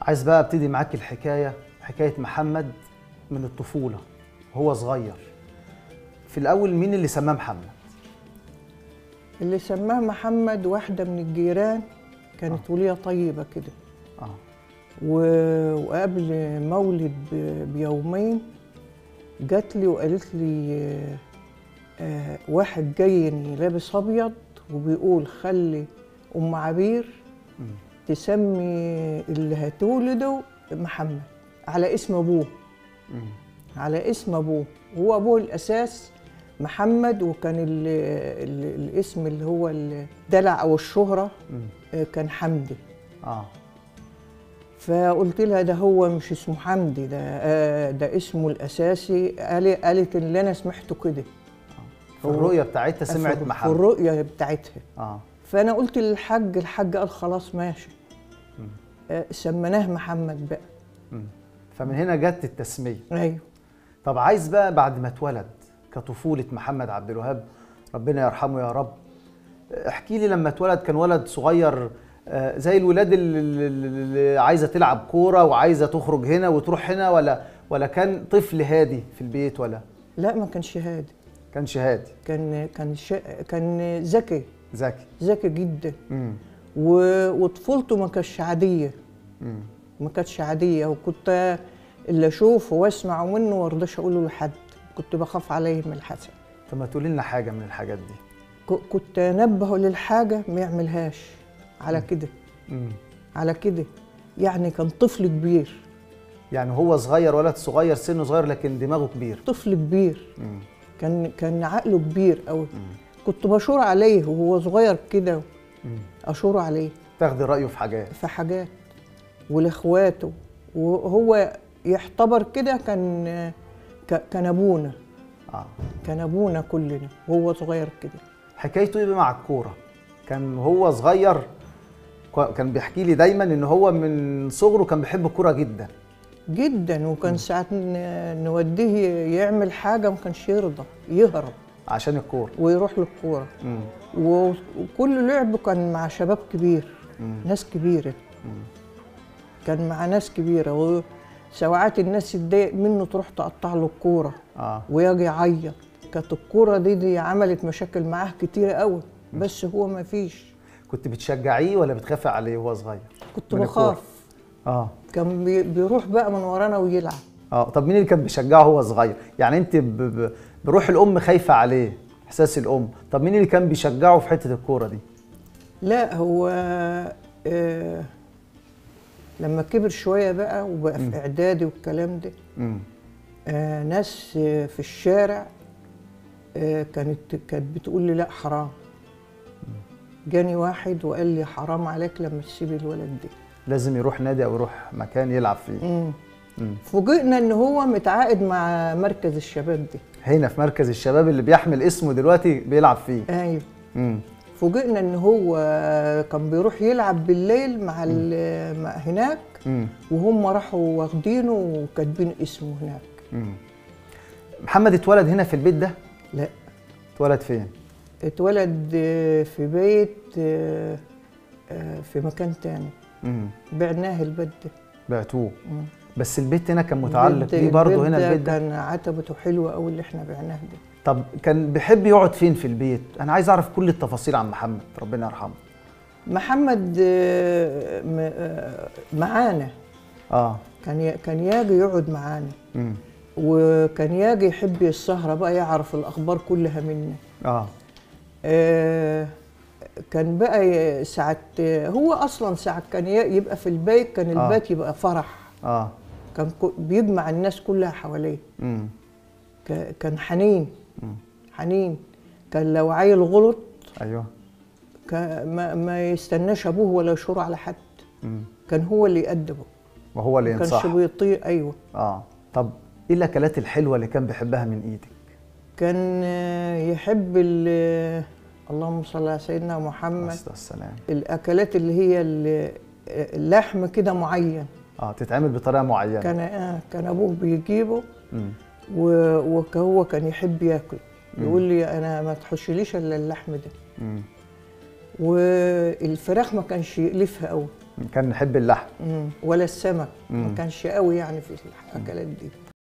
عايز بقى ابتدي معاك الحكايه حكايه محمد من الطفوله وهو صغير في الاول مين اللي سماه محمد اللي سماه محمد واحدة من الجيران كانت ولية طيبة كده اه و- وقبل مولد ب- بيومين جات لي وقالت لي آه، آه، واحد جايني لابس ابيض وبيقول خلي ام عبير مم. تسمي اللي هتولده محمد على اسم ابوه مم. على اسم ابوه هو ابوه الاساس محمد وكان ال ال الاسم اللي هو الدلع او الشهره مم. آه، كان حمدي اه فقلت لها ده هو مش اسمه حمدي ده آه، ده اسمه الاساسي قال- قالت اللي انا سمعته كده في الرؤيه بتاعتها سمعت في- في محمد الرؤيه بتاعتها اه فانا قلت للحاج الحاج قال خلاص ماشي مم. آه، سميناه محمد بقى مم. فمن هنا جت التسميه ايوه طب عايز بقى بعد ما اتولد كطفولة محمد عبد الوهاب ربنا يرحمه يا رب احكي لي لما اتولد كان ولد صغير آه، زي الولاد اللي, اللي- اللي عايزة تلعب كورة وعايزة تخرج هنا وتروح هنا ولا ولا كان طفل هادي في البيت ولا لا ما كانش هادي كانش هادي كان كان شا... كان ذكي ذكي ذكي جدا مم. و... وطفولته ما كانتش عاديه مم. ما كانتش عاديه وكنت اللي اشوفه واسمع منه وارضاش اقوله لحد كنت بخاف عليه من الحسد طب ما تقولي لنا حاجة من الحاجات دي ك- كنت انبهه للحاجه ما يعملهاش على كده مم. على كده يعني كان طفل كبير يعني هو صغير ولد صغير سنه صغير لكن دماغه كبير طفل كبير مم. كان كان عقله كبير قوي مم. كنت بشور عليه وهو صغير كده مم. اشور عليه تاخدي رأيه في حاجات في حاجات ولاخواته وهو يعتبر كده كان ك- كان ابونا اه كان ابونا كلنا وهو صغير كده حكايته ايه مع الكوره كان هو صغير كو- كان بيحكي لي دايما ان هو من صغره كان بيحب الكوره جدا جدا وكان ساعات ن- نوديه يعمل حاجه ما كانش يرضى يهرب عشان الكوره ويروح للكوره مم. و- وكل لعب كان مع شباب كبير مم. ناس كبيره مم. كان مع ناس كبيره وساعات الناس تضايق منه تروح تقطع له الكوره اه ويجي يعيط كانت الكوره دي دي عملت مشاكل معاه كتير قوي بس هو ما فيش كنت بتشجعيه ولا بتخافي عليه وهو صغير كنت من الكورة؟ بخاف اه كان بي- بيروح بقى من ورانا ويلعب اه طب مين اللي كان بيشجعه وهو صغير يعني انت ب... ب... بروح الام خايفه عليه احساس الام طب مين اللي كان بيشجعه في حته الكوره دي لا هو آه لما كبر شويه بقى وبقى في اعدادي والكلام ده مم. آه ناس آه في الشارع آه كانت كانت بتقول لي لا حرام جاني واحد وقال لي حرام عليك لما تسيب الولد ده لازم يروح نادي او يروح مكان يلعب فيه مم. مم. فوجئنا ان هو متعاقد مع مركز الشباب ده هنا في مركز الشباب اللي بيحمل اسمه دلوقتي بيلعب فيه ايوه مم. فوجئنا ان هو كان بيروح يلعب بالليل مع, ال- مع هناك مم. وهم راحوا واخدينه وكاتبين اسمه هناك مم. محمد اتولد هنا في البيت ده لا اتولد فين اتولد آه، في بيت آه، آه، في مكان تاني مم. بعناه البيت ده بعتوه مم. بس البيت هنا كان متعلق البيت- بيه برضه هنا ده البيت ده كان عتبته حلوه قوي اللي احنا بعناه ده طب كان بيحب يقعد فين في البيت انا عايز اعرف كل التفاصيل عن محمد ربنا يرحمه محمد آه، م- آه، معانا اه كان ي- كان ياجي يقعد معانا مم. وكان ياجي يحب السهرة بقى يعرف الأخبار كلها منا اه آه، كان بقى ي- ساعة هو أصلا ساعة كان ي- يبقى في البيت كان آه. البيت يبقى فرح اه كان كو- بيجمع الناس كلها حواليه مم. ك- كان حنين مم. حنين كان لو عيل غلط ايوه كا- ما, ما يستناش أبوه ولا يشور على حد مم. كان هو اللي يأدبه وهو اللي ما كانش ينصح بيطيع أيوه اه طب ايه الاكلات الحلوه اللي كان بيحبها من ايدك كان آه، يحب ال- اللهم صل على سيدنا محمد عليه السلام الاكلات اللي هي ال- اللحم كده معين اه تتعمل بطريقه معينه كان آه كان ابوه بيجيبه مم. و- وهو كان يحب ياكل يقول لي انا ما تحشليش الا اللحم ده مم. والفراخ ما كانش يقلفها قوي كان نحب اللحم مم. ولا السمك مم. ما كانش قوي يعني في الاكلات دي